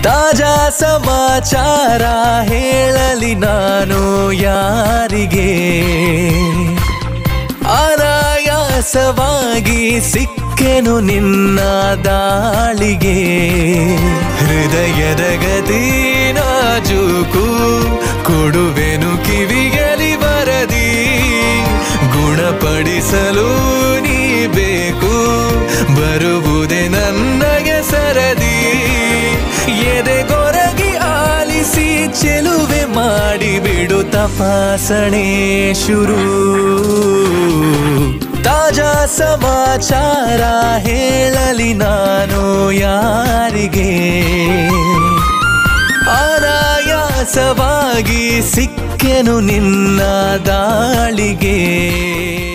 ತಾಜಾ ಸಮಾಚಾರ ಹೇಳಲಿ ನಾನು ಯಾರಿಗೆ ಅನಾಯಾಸವಾಗಿ ಸಿಕ್ಕೆನು ನಿನ್ನ ದಾಳಿಗೆ ಹೃದಯದ ಗತಿ ನಾಜೂಕು ಕೊಡುವೆನು ಕಿವಿಗಲಿ ಬರದಿ ಗುಣಪಡಿಸಲು ನೀ ಬೇಕು ಬರುವುದೇ ನನ್ನಗೆ ಸರದಿ ಎದೆಗೊರಗಿ ಆಲಿಸಿ ಚೆಲುವೆ ಮಾಡಿಬಿಡು ತಪಾಸಣೆ ಶುರು ತಾಜಾ ಸಮಾಚಾರ ಹೇಳಲಿ ನಾನು ಯಾರಿಗೆ ಅನಾಯಾಸವಾಗಿ ಸಿಕ್ಕೆನು ನಿನ್ನ ದಾಳಿಗೆ